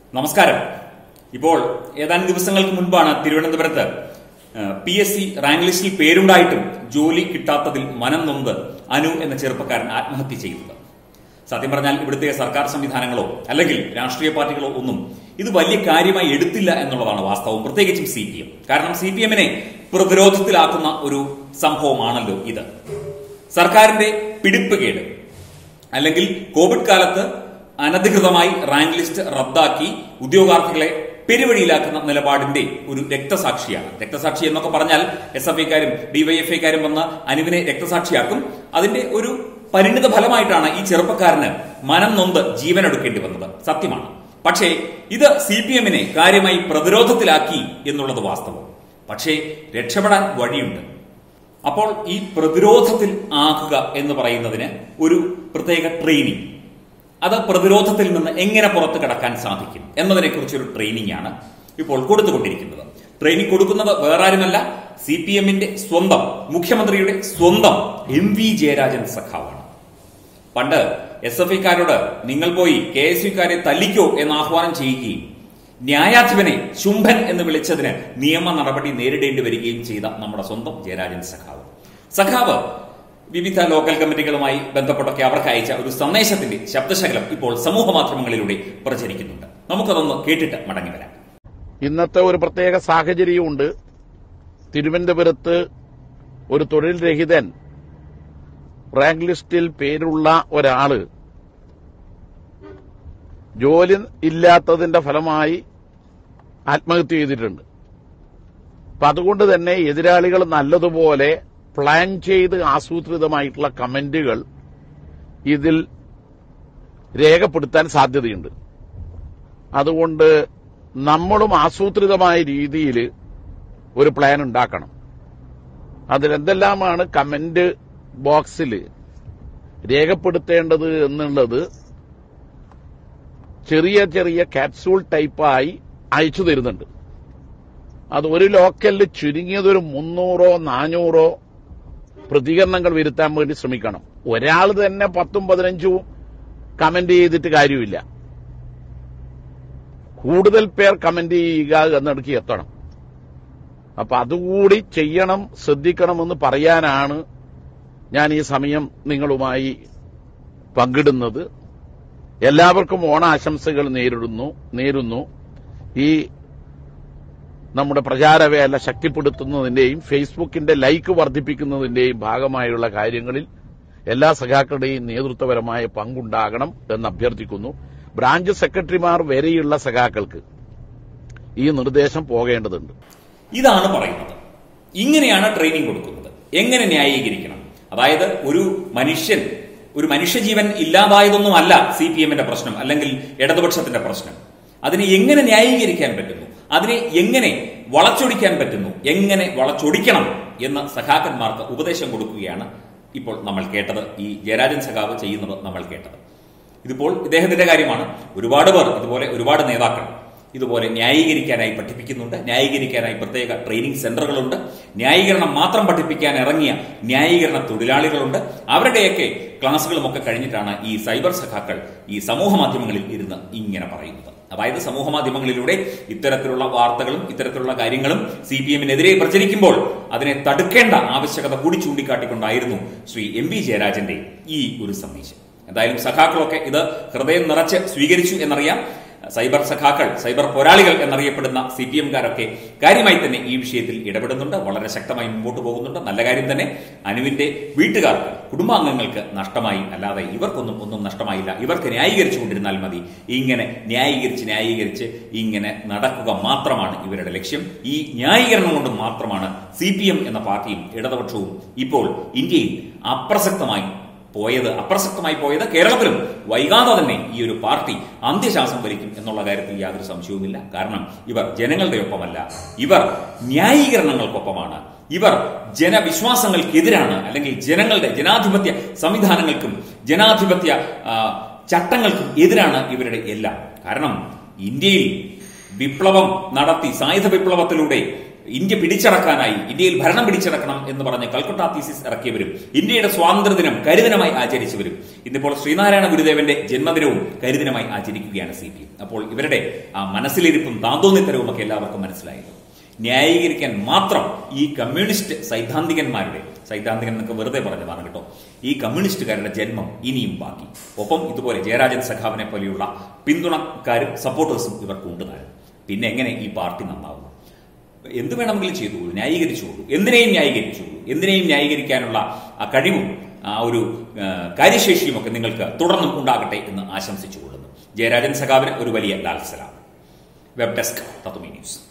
നമസ്കാരം ഇപ്പോൾ ഏതാനും ദിവസങ്ങൾക്ക് മുൻപാണ് തിരുവനന്തപുരത്ത് പി എസ് സി റാങ്ക് ലിസ്റ്റിൽ പേരുണ്ടായിട്ടും ജോലി കിട്ടാത്തതിൽ മനം നൊന്ത് അനു എന്ന ചെറുപ്പക്കാരൻ ആത്മഹത്യ ചെയ്തത് സത്യം പറഞ്ഞാൽ ഇവിടുത്തെ സർക്കാർ സംവിധാനങ്ങളോ അല്ലെങ്കിൽ രാഷ്ട്രീയ പാർട്ടികളോ ഒന്നും ഇത് വലിയ കാര്യമായി എടുത്തില്ല എന്നുള്ളതാണ് വാസ്തവം പ്രത്യേകിച്ചും സി പി എം കാരണം സി പി എമ്മിനെ പ്രതിരോധത്തിലാക്കുന്ന ഒരു സംഭവമാണല്ലോ ഇത് സർക്കാരിന്റെ പിടിപ്പുകേട് അല്ലെങ്കിൽ കോവിഡ് കാലത്ത് അനധികൃതമായി റാങ്ക് ലിസ്റ്റ് റദ്ദാക്കി ഉദ്യോഗാർത്ഥികളെ പെരുവഴിയിലാക്കുന്ന നിലപാടിന്റെ ഒരു രക്തസാക്ഷിയാണ് രക്തസാക്ഷി എന്നൊക്കെ പറഞ്ഞാൽ എസ് എഫ് ഐക്കാരും ഡിവൈഎഫ്ഐക്കാരും വന്ന് അനുവിനെ രക്തസാക്ഷിയാക്കും അതിന്റെ ഒരു പരിണിത ഫലമായിട്ടാണ് ഈ ചെറുപ്പക്കാരന് മനം നൊന്ത് ജീവനെടുക്കേണ്ടി വന്നത് സത്യമാണ് പക്ഷേ ഇത് സി പി എമ്മിനെ കാര്യമായി പ്രതിരോധത്തിലാക്കി എന്നുള്ളത് വാസ്തവം പക്ഷേ രക്ഷപ്പെടാൻ വഴിയുണ്ട് അപ്പോൾ ഈ പ്രതിരോധത്തിൽ ആക്കുക എന്ന് പറയുന്നതിന് ഒരു പ്രത്യേക ട്രെയിനിങ് അത് പ്രതിരോധത്തിൽ നിന്ന് എങ്ങനെ പുറത്തു കടക്കാൻ സാധിക്കും എന്നതിനെ കുറിച്ച് ഒരു ട്രെയിനിങ് ആണ് ഇപ്പോൾ കൊടുത്തുകൊണ്ടിരിക്കുന്നത് ട്രെയിനിങ് കൊടുക്കുന്നത് വേറെ ആരുമല്ല സി പി എമ്മിന്റെ സ്വന്തം മുഖ്യമന്ത്രിയുടെ സ്വന്തം എം വി ജയരാജൻ സഖാവാണ് പണ്ട് എസ് എഫ് ഐക്കാരോട് നിങ്ങൾ പോയി കെ എസ് യുക്കാരെ തല്ലിക്കോ എന്ന് ആഹ്വാനം ചെയ്യുകയും ന്യായാധിപനെ ശുംഭൻ എന്ന് വിളിച്ചതിന് നിയമ നടപടി നേരിടേണ്ടി വരികയും ചെയ്ത നമ്മുടെ സ്വന്തം ജയരാജൻ സഖാവ് സഖാവ് വിവിധ ലോക്കൽ കമ്മിറ്റികളുമായി ബന്ധപ്പെട്ടൊക്കെ അവർക്ക് അയച്ച ഒരു സന്ദേശത്തിന്റെ ശബ്ദശകലം ഇപ്പോൾ സമൂഹ മാധ്യമങ്ങളിലൂടെ പ്രചരിക്കുന്നുണ്ട് നമുക്കതൊന്ന് കേട്ടിട്ട് മടങ്ങി വരാം ഇന്നത്തെ ഒരു പ്രത്യേക സാഹചര്യമുണ്ട് തിരുവനന്തപുരത്ത് ഒരു തൊഴിൽ രഹിതൻ റാങ്ക് ലിസ്റ്റിൽ പേരുള്ള ഒരാള് ജോലി ഇല്ലാത്തതിന്റെ ഫലമായി ആത്മഹത്യ ചെയ്തിട്ടുണ്ട് അപ്പൊ അതുകൊണ്ട് തന്നെ എതിരാളികൾ നല്ലതുപോലെ പ്ലാൻ ചെയ്ത് ആസൂത്രിതമായിട്ടുള്ള കമന്റുകൾ ഇതിൽ രേഖപ്പെടുത്താൻ സാധ്യതയുണ്ട് അതുകൊണ്ട് നമ്മളും ആസൂത്രിതമായ രീതിയിൽ ഒരു പ്ലാൻ ഉണ്ടാക്കണം അതിലെന്തെല്ലാമാണ് കമന്റ് ബോക്സിൽ രേഖപ്പെടുത്തേണ്ടത് എന്നുള്ളത് ചെറിയ ചെറിയ ക്യാപ്സൂൾ ടൈപ്പായി അയച്ചു തരുന്നുണ്ട് അത് ഒരു ലോക്കലിൽ ചുരുങ്ങിയത് ഒരു മുന്നൂറോ നാനൂറോ പ്രതികരണങ്ങൾ വരുത്താൻ വേണ്ടി ശ്രമിക്കണം ഒരാൾ തന്നെ പത്തും പതിനഞ്ചും കമന്റ് ചെയ്തിട്ട് കാര്യമില്ല കൂടുതൽ പേർ കമന്റ് ചെയ്യുക എന്നിടയ്ക്ക് എത്തണം അപ്പൊ അതുകൂടി ചെയ്യണം ശ്രദ്ധിക്കണമെന്ന് പറയാനാണ് ഞാൻ ഈ സമയം നിങ്ങളുമായി പങ്കിടുന്നത് എല്ലാവർക്കും ഓണാശംസകൾ നേരിടുന്നു നേരുന്നു ഈ നമ്മുടെ പ്രചാരവേല ശക്തിപ്പെടുത്തുന്നതിന്റെയും ഫേസ്ബുക്കിന്റെ ലൈക്ക് വർദ്ധിപ്പിക്കുന്നതിന്റെയും ഭാഗമായുള്ള കാര്യങ്ങളിൽ എല്ലാ സഖാക്കളുടെയും നേതൃത്വപരമായ പങ്കുണ്ടാകണം എന്ന് അഭ്യർത്ഥിക്കുന്നു ബ്രാഞ്ച് സെക്രട്ടറിമാർ വരെയുള്ള സഖാക്കൾക്ക് ഈ നിർദ്ദേശം പോകേണ്ടതുണ്ട് ഇതാണ് പറയുന്നത് ഇങ്ങനെയാണ് ട്രെയിനിങ് കൊടുക്കുന്നത് എങ്ങനെ ന്യായീകരിക്കണം അതായത് ഒരു മനുഷ്യൻ ഒരു മനുഷ്യജീവൻ ഇല്ലാതായതൊന്നുമല്ല സി പി എമ്മിന്റെ പ്രശ്നം അല്ലെങ്കിൽ ഇടതുപക്ഷത്തിന്റെ പ്രശ്നം അതിനെ എങ്ങനെ ന്യായീകരിക്കാൻ പറ്റുന്നു അതിനെ എങ്ങനെ വളച്ചൊടിക്കാൻ പറ്റുന്നു എങ്ങനെ വളച്ചൊടിക്കണം എന്ന് സഖാക്കന്മാർക്ക് ഉപദേശം കൊടുക്കുകയാണ് ഇപ്പോൾ നമ്മൾ കേട്ടത് ഈ ജയരാജൻ സഖാവ് ചെയ്യുന്നത് നമ്മൾ കേട്ടത് ഇതിപ്പോൾ ഇദ്ദേഹത്തിന്റെ കാര്യമാണ് ഒരുപാട് പേർ ഇതുപോലെ ഒരുപാട് നേതാക്കൾ ഇതുപോലെ ന്യായീകരിക്കാനായി പഠിപ്പിക്കുന്നുണ്ട് ന്യായീകരിക്കാനായി പ്രത്യേക ട്രെയിനിങ് സെന്ററുകളുണ്ട് ന്യായീകരണം മാത്രം പഠിപ്പിക്കാൻ ഇറങ്ങിയ ന്യായീകരണ തൊഴിലാളികളുണ്ട് അവരുടെയൊക്കെ ക്ലാസ്സുകളുമൊക്കെ കഴിഞ്ഞിട്ടാണ് ഈ സൈബർ സഖാക്കൾ ഈ സമൂഹ മാധ്യമങ്ങളിൽ ഇരുന്ന് ഇങ്ങനെ പറയുന്നത് അതായത് സമൂഹ മാധ്യമങ്ങളിലൂടെ ഇത്തരത്തിലുള്ള വാർത്തകളും ഇത്തരത്തിലുള്ള കാര്യങ്ങളും സി പി എമ്മിനെതിരെ പ്രചരിക്കുമ്പോൾ അതിനെ തടുക്കേണ്ട ആവശ്യകത കൂടി ചൂണ്ടിക്കാട്ടിക്കൊണ്ടായിരുന്നു ശ്രീ എം വി ജയരാജന്റെ ഈ ഒരു സന്ദേശം എന്തായാലും സഖാക്കളൊക്കെ ഇത് ഹൃദയം നിറച്ച് സ്വീകരിച്ചു എന്നറിയാം സൈബർ സഖാക്കൾ സൈബർ പോരാളികൾ എന്നറിയപ്പെടുന്ന സി പി എംകാരൊക്കെ കാര്യമായി തന്നെ ഈ വിഷയത്തിൽ ഇടപെടുന്നുണ്ട് വളരെ ശക്തമായി മുമ്പോട്ട് പോകുന്നുണ്ട് നല്ല കാര്യം തന്നെ അനുവിന്റെ വീട്ടുകാർക്ക് കുടുംബാംഗങ്ങൾക്ക് നഷ്ടമായി അല്ലാതെ ഇവർക്കൊന്നും ഒന്നും നഷ്ടമായില്ല ഇവർക്ക് ന്യായീകരിച്ചു കൊണ്ടിരുന്നാൽ മതി ഇങ്ങനെ ന്യായീകരിച്ച് ന്യായീകരിച്ച് ഇങ്ങനെ നടക്കുക മാത്രമാണ് ഇവരുടെ ലക്ഷ്യം ഈ ന്യായീകരണം കൊണ്ട് മാത്രമാണ് സി എന്ന പാർട്ടിയും ഇടതുപക്ഷവും ഇപ്പോൾ ഇന്ത്യയിൽ അപ്രസക്തമായി പോയത് അപ്രസക്തമായി പോയത് കേരളത്തിലും വൈകാതെ തന്നെ ഈ ഒരു പാർട്ടി അന്ത്യശ്വാസം വലിക്കും എന്നുള്ള കാര്യത്തിൽ യാതൊരു സംശയവുമില്ല കാരണം ഇവർ ജനങ്ങളുടെ ഒപ്പമല്ല ഇവർ ന്യായീകരണങ്ങൾക്കൊപ്പമാണ് ഇവർ ജനവിശ്വാസങ്ങൾക്കെതിരാണ് അല്ലെങ്കിൽ ജനങ്ങളുടെ ജനാധിപത്യ സംവിധാനങ്ങൾക്കും ജനാധിപത്യ ആ, ചട്ടങ്ങൾക്കും എതിരാണ് ഇവരുടെ എല്ലാം കാരണം ഇന്ത്യയിൽ വിപ്ലവം നടത്തി സായുധ വിപ്ലവത്തിലൂടെ ഇന്ത്യ പിടിച്ചടക്കാനായി ഇന്ത്യയിൽ ഭരണം പിടിച്ചടക്കണം എന്ന് പറഞ്ഞ് കൽക്കട്ട തീസിസ് ഇറക്കിയവരും ഇന്ത്യയുടെ സ്വാതന്ത്ര്യദിനം കരിദിനമായി ആചരിച്ചവരും ഇന്നിപ്പോൾ ശ്രീനാരായണ ഗുരുദേവന്റെ ജന്മദിനവും കരിദിനമായി ആചരിക്കുകയാണ് സി പി എം അപ്പോൾ ഇവരുടെ ആ മനസ്സിലിരിപ്പും താന്തോന്നിത്തരവും ഒക്കെ എല്ലാവർക്കും മനസ്സിലായല്ലോ ന്യായീകരിക്കാൻ മാത്രം ഈ കമ്മ്യൂണിസ്റ്റ് സൈദ്ധാന്തികന്മാരുടെ സൈദ്ധാന്തികൻ എന്നൊക്കെ വെറുതെ പറഞ്ഞതാണ് കേട്ടോ ഈ കമ്മ്യൂണിസ്റ്റുകാരുടെ ജന്മം ഇനിയും ബാക്കി ഒപ്പം ഇതുപോലെ ജയരാജൻ സഖാവിനെ പോലെയുള്ള പിന്തുണക്കാരും സപ്പോർട്ടേഴ്സും ഇവർക്ക് ഉണ്ട് താനും പിന്നെ എങ്ങനെ ഈ പാർട്ടി നന്നാവും എന്ത് വേണമെങ്കിലും ചെയ്തോളൂ ന്യായീകരിച്ചോളൂ എന്തിനേയും ന്യായീകരിച്ചോളൂ എന്തിനേയും ന്യായീകരിക്കാനുള്ള ആ കഴിവും ആ ഒരു ആ, കാര്യശേഷിയും ഒക്കെ നിങ്ങൾക്ക് തുടർന്നും ഉണ്ടാകട്ടെ എന്ന് ആശംസിച്ചുകൊള്ളുന്നു ജയരാജൻ സഖാവിന് ഒരു വലിയ ലാൽസലാം വെബ് ഡെസ്ക് തത്വമി ന്യൂസ്